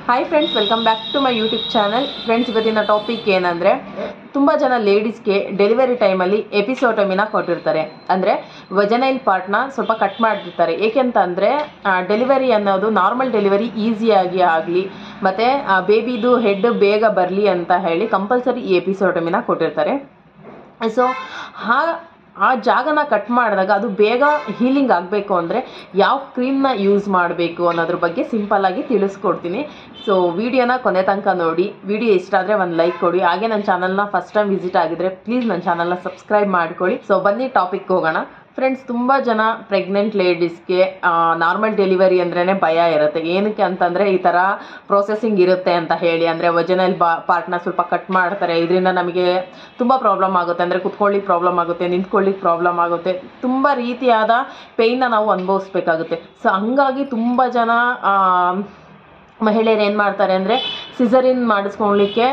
hi friends welcome back to my YouTube channel friends ಇವತ್ತಿನ topic ಏನಂದರೆ ತುಂಬ ಜನ ಲೇಡೀಸ್ಗೆ ಡೆಲಿವರಿ ಟೈಮಲ್ಲಿ ಎಪಿಸೋಟಮಿನ ಕೊಟ್ಟಿರ್ತಾರೆ ಅಂದರೆ ವಜನೈಲ್ ಪಾರ್ಟ್ನ ಸ್ವಲ್ಪ ಕಟ್ ಮಾಡಿರ್ತಾರೆ ಏಕೆಂತಂದರೆ ಡೆಲಿವರಿ ಅನ್ನೋದು ನಾರ್ಮಲ್ ಡೆಲಿವರಿ ಈಸಿಯಾಗಿ ಆಗಲಿ ಮತ್ತು ಬೇಬಿದು ಹೆಡ್ ಬೇಗ ಬರಲಿ ಅಂತ ಹೇಳಿ ಕಂಪಲ್ಸರಿ ಈ ಎಪಿಸೋಟಮಿನ ಕೊಟ್ಟಿರ್ತಾರೆ ಸೊ ಆ ಆ ಜಾಗನ ಕಟ್ ಮಾಡಿದಾಗ ಅದು ಬೇಗ ಹೀಲಿಂಗ್ ಆಗಬೇಕು ಅಂದರೆ ಯಾವ ಕ್ರೀಮ್ನ ಯೂಸ್ ಮಾಡಬೇಕು ಅನ್ನೋದ್ರ ಬಗ್ಗೆ ಸಿಂಪಲ್ಲಾಗಿ ತಿಳಿಸ್ಕೊಡ್ತೀನಿ ಸೊ ವಿಡಿಯೋನ ಕೊನೆ ತನಕ ನೋಡಿ ವಿಡಿಯೋ ಇಷ್ಟ ಆದರೆ ಒಂದು ಲೈಕ್ ಕೊಡಿ ಹಾಗೆ ನನ್ನ ಚಾನಲ್ನ ಫಸ್ಟ್ ಟೈಮ್ ವಿಸಿಟ್ ಆಗಿದ್ರೆ ಪ್ಲೀಸ್ ನನ್ನ ಚಾನಲ್ನ ಸಬ್ಸ್ಕ್ರೈಬ್ ಮಾಡ್ಕೊಳ್ಳಿ ಸೊ ಬನ್ನಿ ಟಾಪಿಕ್ ಹೋಗೋಣ ಫ್ರೆಂಡ್ಸ್ ತುಂಬ ಜನ ಪ್ರೆಗ್ನೆಂಟ್ ಲೇಡೀಸ್ಗೆ ನಾರ್ಮಲ್ ಡೆಲಿವರಿ ಅಂದ್ರೇ ಭಯ ಇರುತ್ತೆ ಏನಕ್ಕೆ ಅಂತಂದರೆ ಈ ಥರ ಪ್ರೊಸೆಸಿಂಗ್ ಇರುತ್ತೆ ಅಂತ ಹೇಳಿ ಅಂದರೆ ವಜನಲ್ ಬಾ ಪಾರ್ಟ್ನ ಸ್ವಲ್ಪ ಕಟ್ ಮಾಡ್ತಾರೆ ಇದರಿಂದ ನಮಗೆ ತುಂಬ ಪ್ರಾಬ್ಲಮ್ ಆಗುತ್ತೆ ಅಂದರೆ ಕುತ್ಕೊಳ್ಳಿಕ್ಕೆ ಪ್ರಾಬ್ಲಮ್ ಆಗುತ್ತೆ ನಿಂತ್ಕೊಳ್ಳಿಕ್ಕೆ ಪ್ರಾಬ್ಲಮ್ ಆಗುತ್ತೆ ತುಂಬ ರೀತಿಯಾದ ಪೇಯ್ನ ನಾವು ಅನುಭವಿಸ್ಬೇಕಾಗುತ್ತೆ ಸೊ ಹಂಗಾಗಿ ತುಂಬ ಜನ ಆ, ಮಹಿಳೆಯರು ಏನು ಮಾಡ್ತಾರೆ ಅಂದರೆ ಸಿಸರಿನ್ ಮಾಡಿಸ್ಕೊಳ್ಲಿಕ್ಕೆ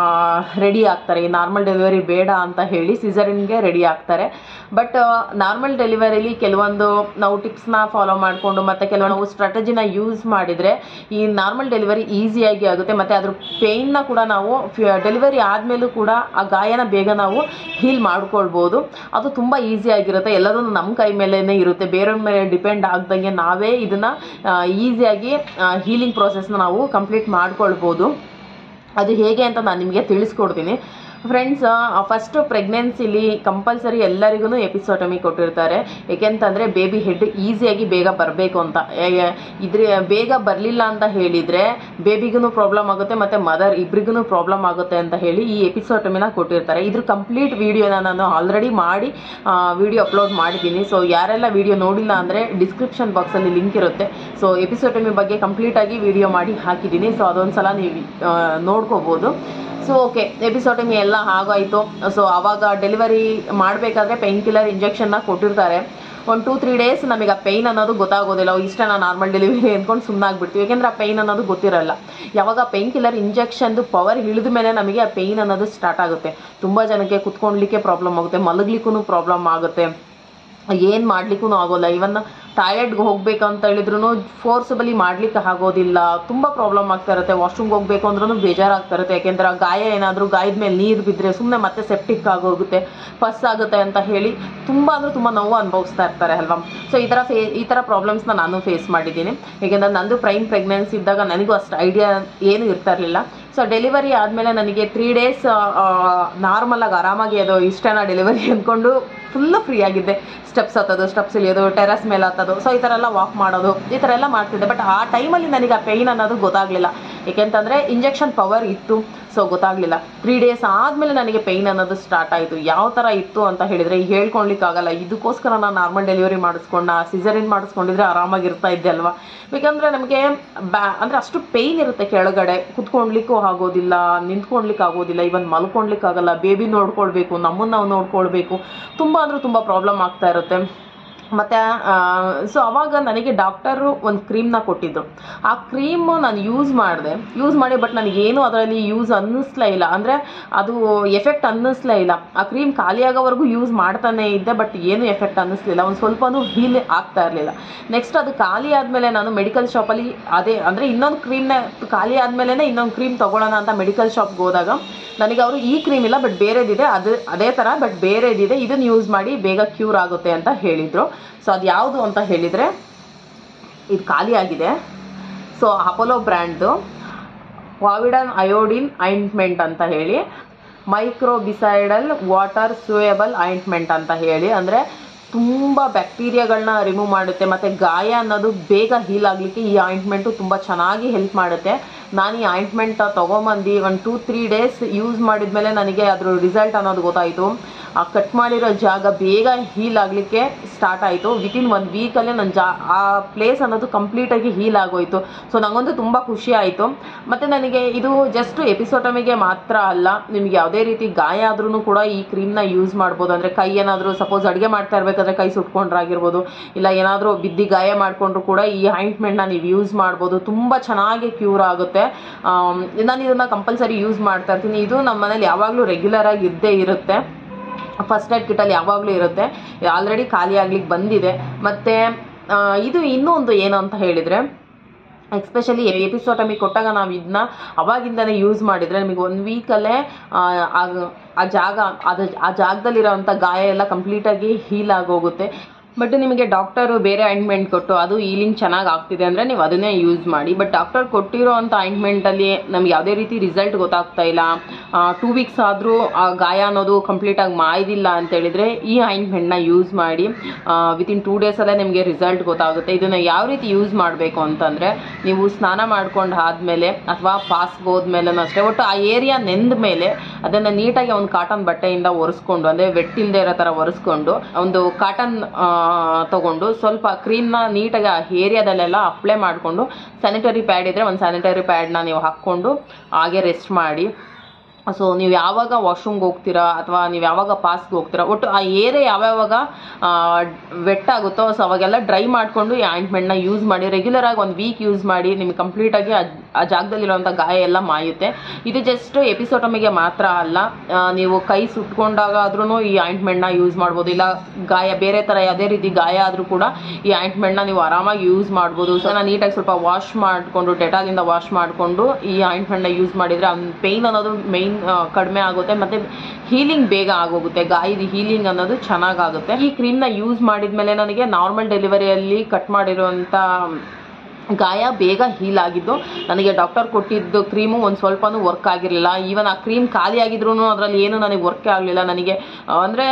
ರೆಡಿ ಆಗ್ತಾರೆ ಈ ನಾರ್ಮಲ್ ಡೆಲಿವರಿ ಬೇಡ ಅಂತ ಹೇಳಿ ಸಿಸರಿನ್ಗೆ ರೆಡಿ ಆಗ್ತಾರೆ ಬಟ್ ನಾರ್ಮಲ್ ಡೆಲಿವರಿಲಿ ಕೆಲವೊಂದು ನಾವು ಟಿಪ್ಸ್ನ ಫಾಲೋ ಮಾಡಿಕೊಂಡು ಮತ್ತು ಕೆಲವೊಂದು ನಾವು ಸ್ಟ್ರಾಟಜಿನ ಯೂಸ್ ಮಾಡಿದರೆ ಈ ನಾರ್ಮಲ್ ಡೆಲಿವರಿ ಈಸಿಯಾಗಿ ಆಗುತ್ತೆ ಮತ್ತು ಅದ್ರ ಪೇಯ್ನ ಕೂಡ ನಾವು ಡೆಲಿವರಿ ಆದಮೇಲೂ ಕೂಡ ಆ ಗಾಯನ ಬೇಗ ನಾವು ಹೀಲ್ ಮಾಡ್ಕೊಳ್ಬೋದು ಅದು ತುಂಬ ಈಸಿಯಾಗಿರುತ್ತೆ ಎಲ್ಲದೂ ನಮ್ಮ ಕೈ ಮೇಲೇ ಇರುತ್ತೆ ಬೇರೆಯವ್ರ ಮೇಲೆ ಡಿಪೆಂಡ್ ಆಗ್ದಂಗೆ ನಾವೇ ಇದನ್ನು ಈಸಿಯಾಗಿ ಹೀಲಿಂಗ್ ಪ್ರೋಸೆಸ್ನ ನಾವು ಕಂಪ್ಲೀಟ್ ಮಾಡ್ಕೊಳ್ಬೋದು ಅದು ಹೇಗೆ ಅಂತ ನಾನು ನಿಮಗೆ ತಿಳಿಸ್ಕೊಡ್ತೀನಿ ಫ್ರೆಂಡ್ಸ್ ಫಸ್ಟು ಪ್ರೆಗ್ನೆನ್ಸಿಲಿ ಕಂಪಲ್ಸರಿ ಎಲ್ಲರಿಗೂ ಎಪಿಸೋಟಮಿ ಕೊಟ್ಟಿರ್ತಾರೆ ಏಕೆಂತಂದರೆ ಬೇಬಿ ಹೆಡ್ ಈಸಿಯಾಗಿ ಬೇಗ ಬರಬೇಕು ಅಂತ ಏ- ಇದ್ರ ಬೇಗ ಬರಲಿಲ್ಲ ಅಂತ ಹೇಳಿದರೆ ಬೇಬಿಗೂ ಪ್ರಾಬ್ಲಮ್ ಆಗುತ್ತೆ ಮತ್ತು ಮದರ್ ಇಬ್ರಿಗೂ ಪ್ರಾಬ್ಲಮ್ ಆಗುತ್ತೆ ಅಂತ ಹೇಳಿ ಈ ಎಪಿಸೋಟಮಿನ ಕೊಟ್ಟಿರ್ತಾರೆ ಇದ್ರ ಕಂಪ್ಲೀಟ್ ವಿಡಿಯೋನ ನಾನು ಆಲ್ರೆಡಿ ಮಾಡಿ ವಿಡಿಯೋ ಅಪ್ಲೋಡ್ ಮಾಡಿದ್ದೀನಿ ಸೊ ಯಾರೆಲ್ಲ ವಿಡಿಯೋ ನೋಡಿಲ್ಲ ಅಂದರೆ ಡಿಸ್ಕ್ರಿಪ್ಷನ್ ಬಾಕ್ಸಲ್ಲಿ ಲಿಂಕ್ ಇರುತ್ತೆ ಸೊ ಎಪಿಸೋಟಮಿ ಬಗ್ಗೆ ಕಂಪ್ಲೀಟಾಗಿ ವಿಡಿಯೋ ಮಾಡಿ ಹಾಕಿದ್ದೀನಿ ಸೊ ಅದೊಂದ್ಸಲ ನೀವು ಆ, ನೋಡ್ಕೋಬೋದು ಸೊ ಓಕೆ ಎಪಿಸೋಟಮಿ ಎಲ್ಲ ಆಗೋಯ್ತು ಸೊ ಆವಾಗ ಡೆಲಿವರಿ ಮಾಡಬೇಕಾದ್ರೆ ಪೈನ್ ಕಿಲ್ಲರ್ ಇಂಜೆಕ್ಷನ್ನ ಕೊಟ್ಟಿರ್ತಾರೆ ಒಂದು ಟೂ ತ್ರೀ ಡೇಸ್ ನಮಗೆ ಆ ಪೈನ್ ಅನ್ನೋದು ಗೊತ್ತಾಗೋದಿಲ್ಲ ಓ, ಇಷ್ಟ ನಾನು ನಾರ್ಮಲ್ ಡೆಲಿವರಿ ಅಂದ್ಕೊಂಡು ಸುಮ್ಮನಾಗ್ಬಿಡ್ತೀವಿ ಯಾಕೆಂದರೆ ಆ ಪೈನ್ ಅನ್ನೋದು ಗೊತ್ತಿರಲ್ಲ ಯಾವಾಗ ಪೈನ್ ಕಿಲ್ಲರ್ ಇಂಜೆಕ್ಷನ್ದು ಪವರ್ ಇಳಿದ ಮೇಲೆ ನಮಗೆ ಆ ಪೈನ್ ಅನ್ನೋದು ಸ್ಟಾರ್ಟ್ ಆಗುತ್ತೆ ತುಂಬ ಜನಕ್ಕೆ ಕುತ್ಕೊಳ್ಲಿಕ್ಕೆ ಪ್ರಾಬ್ಲಮ್ ಆಗುತ್ತೆ ಮಲಗ್ಲಿಕ್ಕೂ ಪ್ರಾಬ್ಲಮ್ ಆಗುತ್ತೆ ಏನು ಮಾಡ್ಲಿಕ್ಕೂ ಆಗೋಲ್ಲ ಇವನ್ ಟಾಯ್ಲೆಟ್ಗೆ ಹೋಗ್ಬೇಕಂತ ಹೇಳಿದ್ರು ಫೋರ್ಸಬಲಿ ಮಾಡ್ಲಿಕ್ಕೆ ಆಗೋದಿಲ್ಲ ತುಂಬ ಪ್ರಾಬ್ಲಮ್ ಆಗ್ತಾ ಇರುತ್ತೆ ವಾಶ್ರೂಮ್ಗೆ ಹೋಗ್ಬೇಕು ಅಂದ್ರೂ ಬೇಜಾರಾಗ್ತಾ ಇರುತ್ತೆ ಯಾಕೆಂದ್ರೆ ಆ ಗಾಯ ಏನಾದರೂ ಗಾಯದ ಮೇಲೆ ನೀರು ಬಿದ್ದರೆ ಸುಮ್ಮನೆ ಮತ್ತೆ ಸೆಪ್ಟಿಕ್ ಆಗೋಗುತ್ತೆ ಪಸ್ ಆಗುತ್ತೆ ಅಂತ ಹೇಳಿ ತುಂಬ ಅಂದರೆ ತುಂಬ ನೋವು ಅನುಭವಿಸ್ತಾ ಇರ್ತಾರೆ ಅಲ್ವಾ ಸೊ ಈ ಥರ ಫೇ ಈ ಥರ ಪ್ರಾಬ್ಲಮ್ಸ್ನ ನಾನು ಫೇಸ್ ಮಾಡಿದ್ದೀನಿ ಏಕೆಂದರೆ ನಂದು ಪ್ರೈಮ್ ಪ್ರೆಗ್ನೆನ್ಸಿ ಇದ್ದಾಗ ನನಗೂ ಅಷ್ಟು ಐಡಿಯಾ ಏನು ಇರ್ತಾ ಇರಲಿಲ್ಲ ಸೊ ಡೆಲಿವರಿ ಆದಮೇಲೆ ನನಗೆ ತ್ರೀ ಡೇಸ್ ನಾರ್ಮಲಾಗಿ ಆರಾಮಾಗಿ ಅದು ಇಷ್ಟನ ಡೆಲಿವರಿ ಅಂದ್ಕೊಂಡು ಫುಲ್ಲು ಫ್ರೀ ಆಗಿದ್ದೆ ಸ್ಟೆಪ್ಸ್ ಹತ್ತೋದು ಸ್ಟೆಪ್ಸ್ ಇಳಿಯೋದು ಟೆರಸ್ ಮೇಲೆ ಹತ್ತೋದು ಸೊ ಈ ಥರ ಎಲ್ಲ ವಾಕ್ ಮಾಡೋದು ಈ ಥರ ಎಲ್ಲ ಮಾಡ್ತಿದ್ದೆ ಬಟ್ ಆ ಟೈಮಲ್ಲಿ ನನಗೆ ಆ ಪೇಯ್ನ್ ಅನ್ನೋದು ಗೊತ್ತಾಗಲಿಲ್ಲ ಏಕೆಂತಂದರೆ ಇಂಜೆಕ್ಷನ್ ಪವರ್ ಇತ್ತು ಸೊ ಗೊತ್ತಾಗಲಿಲ್ಲ ತ್ರೀ ಡೇಸ್ ಆದಮೇಲೆ ನನಗೆ ಪೇಯ್ನ್ ಅನ್ನೋದು ಸ್ಟಾರ್ಟ್ ಆಯಿತು ಯಾವ ಥರ ಇತ್ತು ಅಂತ ಹೇಳಿದರೆ ಹೇಳ್ಕೊಳ್ಲಿಕ್ಕಾಗಲ್ಲ ಇದಕ್ಕೋಸ್ಕರ ನಾನು ನಾರ್ಮಲ್ ಡೆಲಿವರಿ ಮಾಡಿಸ್ಕೊಂಡ ಸಿಸರಿನ್ ಮಾಡಿಸ್ಕೊಂಡಿದ್ರೆ ಆರಾಮಾಗಿರ್ತಾ ಇದ್ದೆ ಅಲ್ವಾ ಬೇಕಂದರೆ ನಮಗೆ ಬ್ಯಾ ಅಂದರೆ ಅಷ್ಟು ಪೇಯ್ನ್ ಇರುತ್ತೆ ಕೆಳಗಡೆ ಕುತ್ಕೊಳ್ಲಿಕ್ಕೂ ಆಗೋದಿಲ್ಲ ನಿಂತ್ಕೊಳ್ಲಿಕ್ಕೆ ಆಗೋದಿಲ್ಲ ಇವನ್ ಮಲ್ಕೊಳ್ಲಿಕ್ಕೆ ಆಗಲ್ಲ ಬೇಬಿ ನೋಡ್ಕೊಳ್ಬೇಕು ನಮ್ಮನ್ನು ನಾವು ನೋಡ್ಕೊಳ್ಬೇಕು ತುಂಬ ಅಂದರೆ ತುಂಬ ಪ್ರಾಬ್ಲಮ್ ಆಗ್ತಾ ಇರುತ್ತೆ ಮತ್ತು ಸೊ ಅವಾಗ ನನಗೆ ಡಾಕ್ಟರು ಒಂದು ಕ್ರೀಮ್ನ ಕೊಟ್ಟಿದ್ರು ಆ ಕ್ರೀಮ್ ನಾನು ಯೂಸ್ ಮಾಡಿದೆ ಯೂಸ್ ಮಾಡಿ ಬಟ್ ನನಗೇನು ಅದರಲ್ಲಿ ಯೂಸ್ ಅನ್ನಿಸ್ಲೇ ಇಲ್ಲ ಅಂದರೆ ಅದು ಎಫೆಕ್ಟ್ ಅನ್ನಿಸ್ಲೇ ಇಲ್ಲ ಆ ಕ್ರೀಮ್ ಖಾಲಿ ಆಗೋವರೆಗೂ ಯೂಸ್ ಮಾಡ್ತಾನೆ ಇದ್ದೆ ಬಟ್ ಏನು ಎಫೆಕ್ಟ್ ಅನ್ನಿಸ್ಲಿಲ್ಲ ಒಂದು ಸ್ವಲ್ಪನೂ ಹೀಲ್ ಆಗ್ತಾ ಇರಲಿಲ್ಲ ನೆಕ್ಸ್ಟ್ ಅದು ಖಾಲಿ ಆದಮೇಲೆ ನಾನು ಮೆಡಿಕಲ್ ಶಾಪಲ್ಲಿ ಅದೇ ಅಂದರೆ ಇನ್ನೊಂದು ಕ್ರೀಮ್ನ ಖಾಲಿ ಆದಮೇಲೆ ಇನ್ನೊಂದು ಕ್ರೀಮ್ ತೊಗೊಳ್ಳೋಣ ಅಂತ ಮೆಡಿಕಲ್ ಶಾಪ್ಗೆ ಹೋದಾಗ ನನಗೆ ಅವರು ಈ ಕ್ರೀಮ್ ಇಲ್ಲ ಬಟ್ ಬೇರೆದಿದೆ ಅದು ಅದೇ ಥರ ಬಟ್ ಬೇರೆದಿದೆ ಇದನ್ನು ಯೂಸ್ ಮಾಡಿ ಬೇಗ ಕ್ಯೂರ್ ಆಗುತ್ತೆ ಅಂತ ಹೇಳಿದರು ಸೊ ಅದು ಯಾವುದು ಅಂತ ಹೇಳಿದರೆ ಇದು ಖಾಲಿ ಆಗಿದೆ ಸೊ ಅಪೋಲೋ ಬ್ರ್ಯಾಂಡ್ದು ವಾವಿಡನ್ ಅಯೋಡಿನ್ ಆಯಿಂಟ್ಮೆಂಟ್ ಅಂತ ಹೇಳಿ ಮೈಕ್ರೋಬಿಸೈಡಲ್ ವಾಟರ್ ಸೂಯಬಲ್ ಆಯಿಂಟ್ಮೆಂಟ್ ಅಂತ ಹೇಳಿ ಅಂದರೆ ತುಂಬ ಬ್ಯಾಕ್ಟೀರಿಯಾಗಳನ್ನ ರಿಮೂವ್ ಮಾಡುತ್ತೆ ಮತ್ತು ಗಾಯ ಅನ್ನೋದು ಬೇಗ ಹೀಲ್ ಆಗಲಿಕ್ಕೆ ಈ ಆಯಿಂಟ್ಮೆಂಟು ತುಂಬ ಚೆನ್ನಾಗಿ ಹೆಲ್ಪ್ ಮಾಡುತ್ತೆ ನಾನು ಈ ಆಯಿಂಟ್ಮೆಂಟ್ ತೊಗೊಂಬಂದು ಒಂದು ಟೂ ತ್ರೀ ಡೇಸ್ ಯೂಸ್ ಮಾಡಿದ್ಮೇಲೆ ನನಗೆ ಅದ್ರ ರಿಸಲ್ಟ್ ಅನ್ನೋದು ಗೊತ್ತಾಯಿತು ಆ ಕಟ್ ಮಾಡಿರೋ ಜಾಗ ಬೇಗ ಹೀಲ್ ಆಗಲಿಕ್ಕೆ ಸ್ಟಾರ್ಟ್ ಆಯಿತು ವಿತಿನ್ ಒಂದು ವೀಕಲ್ಲೇ ನನ್ನ ಜಾ ಆ ಪ್ಲೇಸ್ ಅನ್ನೋದು ಕಂಪ್ಲೀಟಾಗಿ ಹೀಲ್ ಆಗೋಯಿತು ಸೊ ನನಗಂತೂ ತುಂಬ ಖುಷಿ ಆಯಿತು ಮತ್ತು ನನಗೆ ಇದು ಜಸ್ಟ್ ಎಪಿಸೋಟಮಿಗೆ ಮಾತ್ರ ಅಲ್ಲ ನಿಮ್ಗೆ ಯಾವುದೇ ರೀತಿ ಗಾಯ ಆದ್ರೂ ಕೂಡ ಈ ಕ್ರೀಮ್ನ ಯೂಸ್ ಮಾಡ್ಬೋದು ಅಂದರೆ ಕೈ ಏನಾದರೂ ಸಪೋಸ್ ಅಡುಗೆ ಮಾಡ್ತಾ ಇರಬೇಕಾದ್ರೆ ಕೈ ಸುಟ್ಕೊಂಡ್ರಾಗಿರ್ಬೋದು ಇಲ್ಲ ಏನಾದರೂ ಬಿದ್ದಿ ಗಾಯ ಮಾಡಿಕೊಂಡ್ರು ಕೂಡ ಈ ಆಯಿಂಟ್ಮೆಂಟ್ನ ನೀವು ಯೂಸ್ ಮಾಡ್ಬೋದು ತುಂಬ ಚೆನ್ನಾಗಿ ಕ್ಯೂರ್ ಆಗುತ್ತೆ ಆಮ್, ನಾನು ಇದನ್ನು ಕಂಪಲ್ಸರಿ ಯೂಸ್ ಮಾಡ್ತಾ ಇರ್ತೀನಿ ಇದು ನಮ್ಮ ಮನೇಲಿ ಯಾವಾಗಲೂ ರೆಗ್ಯುಲರ್ ಆಗಿ ಇದ್ದೇ ಇರುತ್ತೆ ಫಸ್ಟ್ ಏಡ್ ಕಿಟಲ್ಲಿ ಯಾವಾಗಲೂ ಇರುತ್ತೆ ಆಲ್ರೆಡಿ ಖಾಲಿ ಆಗ್ಲಿಕ್ಕೆ ಬಂದಿದೆ ಮತ್ತು ಇದು ಇನ್ನೂ ಒಂದು ಏನು ಅಂತ ಹೇಳಿದರೆ ಎಕ್ಸ್ಪೆಷಲಿ ಎಪಿಸೋಟಮಿ ಕೊಟ್ಟಾಗ ನಾವು ಇದನ್ನ ಅವಾಗಿಂದನೇ ಯೂಸ್ ಮಾಡಿದರೆ ನಿಮಗೆ ಒಂದು ವೀಕಲ್ಲೇ ಆ ಜಾಗ ಅದು ಆ ಜಾಗದಲ್ಲಿರೋವಂಥ ಗಾಯ ಎಲ್ಲ ಕಂಪ್ಲೀಟಾಗಿ ಹೀಲ್ ಆಗೋಗುತ್ತೆ ಬಟ್ ನಿಮಗೆ ಡಾಕ್ಟರು ಬೇರೆ ಆಯಿಂಟ್ಮೆಂಟ್ ಕೊಟ್ಟು ಅದು ಈಲಿಂಗ್ ಚೆನ್ನಾಗಿ ಆಗ್ತಿದೆ ಅಂದರೆ ನೀವು ಅದನ್ನೇ ಯೂಸ್ ಮಾಡಿ ಬಟ್ ಡಾಕ್ಟರ್ ಕೊಟ್ಟಿರೋ ಅಂಥ ಆಯಿಂಟ್ಮೆಂಟಲ್ಲಿ ನಮ್ಗೆ ಯಾವುದೇ ರೀತಿ ರಿಸಲ್ಟ್ ಗೊತ್ತಾಗ್ತಾ ಇಲ್ಲ ಟೂ ವೀಕ್ಸ್ ಆದರೂ ಆ ಗಾಯ ಅನ್ನೋದು ಕಂಪ್ಲೀಟಾಗಿ ಮಾಯ್ದಿಲ್ಲ ಅಂತ ಹೇಳಿದ್ರೆ ಈ ಆಯಿಂಟ್ಮೆಂಟ್ನ ಯೂಸ್ ಮಾಡಿ ವಿತಿನ್ ಟೂ ಡೇಸಲ್ಲೇ ನಿಮಗೆ ರಿಸಲ್ಟ್ ಗೊತ್ತಾಗುತ್ತೆ ಇದನ್ನು ಯಾವ ರೀತಿ ಯೂಸ್ ಮಾಡಬೇಕು ಅಂತಂದರೆ ನೀವು ಸ್ನಾನ ಮಾಡ್ಕೊಂಡು ಆದಮೇಲೆ ಅಥವಾ ಪಾಸ್ಗೆ ಹೋದ್ಮೇಲೆ ಅಷ್ಟೇ ಒಟ್ಟು ಆ ಏರಿಯಾ ನೆಂದ ಮೇಲೆ ಅದನ್ನು ನೀಟಾಗಿ ಒಂದು ಕಾಟನ್ ಬಟ್ಟೆಯಿಂದ ಒರೆಸ್ಕೊಂಡು ಅಂದರೆ ವೆಟ್ ಇಲ್ಲದೆ ಇರೋ ಥರ ಒರೆಸ್ಕೊಂಡು ಒಂದು ಕಾಟನ್ ತಗೊಂಡು ಸ್ವಲ್ಪ ಕ್ರೀಮ್ನ ನೀಟಾಗಿ ಆ ಏರಿಯಾದಲ್ಲೆಲ್ಲ ಅಪ್ಲೈ ಮಾಡಿಕೊಂಡು ಸ್ಯಾನಿಟರಿ ಪ್ಯಾಡ್ ಇದ್ದರೆ ಒಂದು ಸ್ಯಾನಿಟರಿ ಪ್ಯಾಡ್ನ ನೀವು ಹಾಕ್ಕೊಂಡು ಹಾಗೆ ರೆಸ್ಟ್ ಮಾಡಿ ಸೊ ನೀವು ಯಾವಾಗ ವಾಶ್ರೂಮ್ಗೆ ಹೋಗ್ತೀರಾ ಅಥವಾ ನೀವು ಯಾವಾಗ ಪಾಸ್ಗೆ ಹೋಗ್ತೀರಾ ಒಟ್ಟು ಆ ಏರಿಯಾ ಯಾವ್ಯಾವಾಗ ವೆಟ್ ಆಗುತ್ತೋ ಸೊ ಅವಾಗೆಲ್ಲ ಡ್ರೈ ಮಾಡಿಕೊಂಡು ಈ ಆಯಿಂಟ್ಮೆಂಟ್ನ ಯೂಸ್ ಮಾಡಿ ರೆಗ್ಯುಲರಾಗಿ ಒಂದು ವೀಕ್ ಯೂಸ್ ಮಾಡಿ ನಿಮಗೆ ಕಂಪ್ಲೀಟಾಗಿ ಆ ಜಾಗದಲ್ಲಿರುವಂಥ ಗಾಯ ಎಲ್ಲ ಮಾಯುತ್ತೆ ಇದು ಜಸ್ಟ್ ಎಪಿಸೋಟಮಿಗೆ ಮಾತ್ರ ಅಲ್ಲ ಆ, ನೀವು ಕೈ ಸುಟ್ಕೊಂಡಾಗ ಆದ್ರೂ ಈ ಆಯಿಂಟ್ಮೆಂಟ್ನ ಯೂಸ್ ಮಾಡ್ಬೋದು ಇಲ್ಲ ಗಾಯ ಬೇರೆ ಥರ ಯಾವುದೇ ರೀತಿ ಗಾಯ ಆದರೂ ಕೂಡ ಈ ಆಯಿಂಟ್ಮೆಂಟ್ನ ನೀವು ಆರಾಮಾಗಿ ಯೂಸ್ ಮಾಡ್ಬೋದು ಸೊ ನಾನು ನೀಟಾಗಿ ಸ್ವಲ್ಪ ವಾಶ್ ಮಾಡಿಕೊಂಡು ಡೆಟಾಲಿಂದ ವಾಶ್ ಮಾಡಿಕೊಂಡು ಈ ಆಯಿಂಟ್ಮೆಂಟ್ನ ಯೂಸ್ ಮಾಡಿದರೆ ಪೇಯ್ನ್ ಅನ್ನೋದು ಮೈನ್ ಕಡಿಮೆ ಆಗುತ್ತೆ ಮತ್ತು ಹೀಲಿಂಗ್ ಬೇಗ ಆಗೋಗುತ್ತೆ ಗಾಯದ ಹೀಲಿಂಗ್ ಅನ್ನೋದು ಚೆನ್ನಾಗಾಗುತ್ತೆ ಈ ಕ್ರೀಮ್ನ ಯೂಸ್ ಮಾಡಿದ್ಮೇಲೆ ನನಗೆ ನಾರ್ಮಲ್ ಡೆಲಿವರಿಯಲ್ಲಿ ಕಟ್ ಮಾಡಿರುವಂಥ ಗಾಯ ಬೇಗ ಹೀಲ್ ಆಗಿದ್ದು ನನಗೆ ಡಾಕ್ಟರ್ ಕೊಟ್ಟಿದ್ದು ಕ್ರೀಮು ಒಂದು ಸ್ವಲ್ಪನೂ ವರ್ಕ್ ಆಗಿರಲಿಲ್ಲ ಈವನ್ ಆ ಕ್ರೀಮ್ ಖಾಲಿ ಆಗಿದ್ರು ಅದರಲ್ಲಿ ಏನು ನನಗೆ ವರ್ಕ್ ಆಗಲಿಲ್ಲ ನನಗೆ ಅಂದರೆ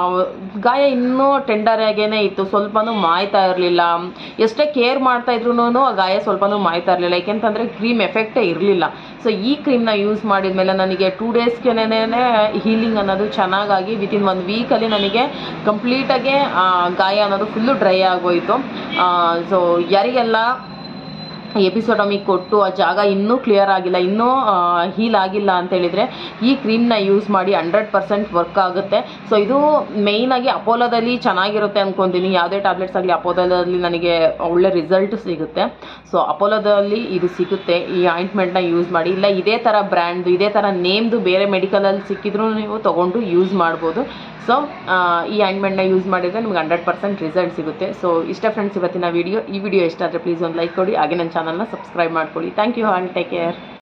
ಗಾಯ ಇನ್ನೂ ಟೆಂಡರ್ ಆಗೇನೆ ಇತ್ತು ಸ್ವಲ್ಪನೂ ಮಾಯ್ತಾ ಇರಲಿಲ್ಲ ಎಷ್ಟೇ ಕೇರ್ ಮಾಡ್ತಾ ಇದ್ರು ಆ ಗಾಯ ಸ್ವಲ್ಪನೂ ಮಾಯ್ತಾ ಇರಲಿಲ್ಲ ಯಾಕೆಂತಂದರೆ ಕ್ರೀಮ್ ಎಫೆಕ್ಟೇ ಇರಲಿಲ್ಲ ಸೊ ಈ ಕ್ರೀಮ್ನ ಯೂಸ್ ಮಾಡಿದ್ಮೇಲೆ ನನಗೆ ಟೂ ಡೇಸ್ಗೆನೇ ಹೀಲಿಂಗ್ ಅನ್ನೋದು ಚೆನ್ನಾಗಾಗಿ ವಿತಿನ್ ಒಂದು ವೀಕಲ್ಲಿ ನನಗೆ ಕಂಪ್ಲೀಟಾಗಿ ಗಾಯ ಅನ್ನೋದು ಫುಲ್ಲು ಡ್ರೈ ಆಗೋಯಿತು ಸೊ ಯಾರಿಗೆಲ್ಲ ಎಪಿಸೋಡಮಿ ಕೊಟ್ಟು ಆ ಜಾಗ ಇನ್ನೂ ಕ್ಲಿಯರ್ ಆಗಿಲ್ಲ ಇನ್ನೂ ಹೀಲ್ ಆಗಿಲ್ಲ ಅಂತ ಹೇಳಿದರೆ ಈ ಕ್ರೀಮ್ನ ಯೂಸ್ ಮಾಡಿ ಹಂಡ್ರೆಡ್ ಪರ್ಸೆಂಟ್ ವರ್ಕ್ ಆಗುತ್ತೆ ಸೊ ಇದು ಮೇಯ್ನಾಗಿ ಅಪೋಲೋದಲ್ಲಿ ಚೆನ್ನಾಗಿರುತ್ತೆ ಅಂದ್ಕೊತೀನಿ ಯಾವುದೇ ಟ್ಯಾಬ್ಲೆಟ್ಸ್ ಆಗಲಿ ಅಪೋಲೋದಲ್ಲಿ ನನಗೆ ಒಳ್ಳೆ ರಿಸಲ್ಟ್ ಸಿಗುತ್ತೆ ಸೊ ಅಪೋಲೋದಲ್ಲಿ ಇದು ಸಿಗುತ್ತೆ ಈ ಆಯಿಂಟ್ಮೆಂಟ್ನ ಯೂಸ್ ಮಾಡಿ ಇಲ್ಲ ಇದೇ ಥರ ಬ್ರ್ಯಾಂಡ್ದು ಇದೇ ಥರ ನೇಮ್ದು ಬೇರೆ ಮೆಡಿಕಲಲ್ಲಿ ಸಿಕ್ಕಿದ್ರೂ ನೀವು ತೊಗೊಂಡು ಯೂಸ್ ಮಾಡ್ಬೋದು ಸೊ ಈ ಆಯಿಂಟ್ಮೆಂಟ್ನ ಯೂಸ್ ಮಾಡಿದರೆ ನಿಮ್ಗೆ ಹಂಡ್ರೆಡ್ ಪರ್ಸೆಂಟ್ ರಿಸಲ್ಟ್ ಸಿಗುತ್ತೆ ಸೊ ಇಷ್ಟ ಫ್ರೆಂಡ್ಸ್ ಇವತ್ತಿನ ವಿಡಿಯೋ ಈ ವಿಡಿಯೋ ಇಷ್ಟ ಆದರೆ ಪ್ಲೀಸ್ ಒಂದು ಲೈಕ್ ಕೊಡಿ ಹಾಗೆ ನನ್ನ ಚಾನಲ್ನ ಸಬ್ಸ್ಕ್ರೈಬ್ ಮಾಡ್ಕೊಳ್ಳಿ thank you all take care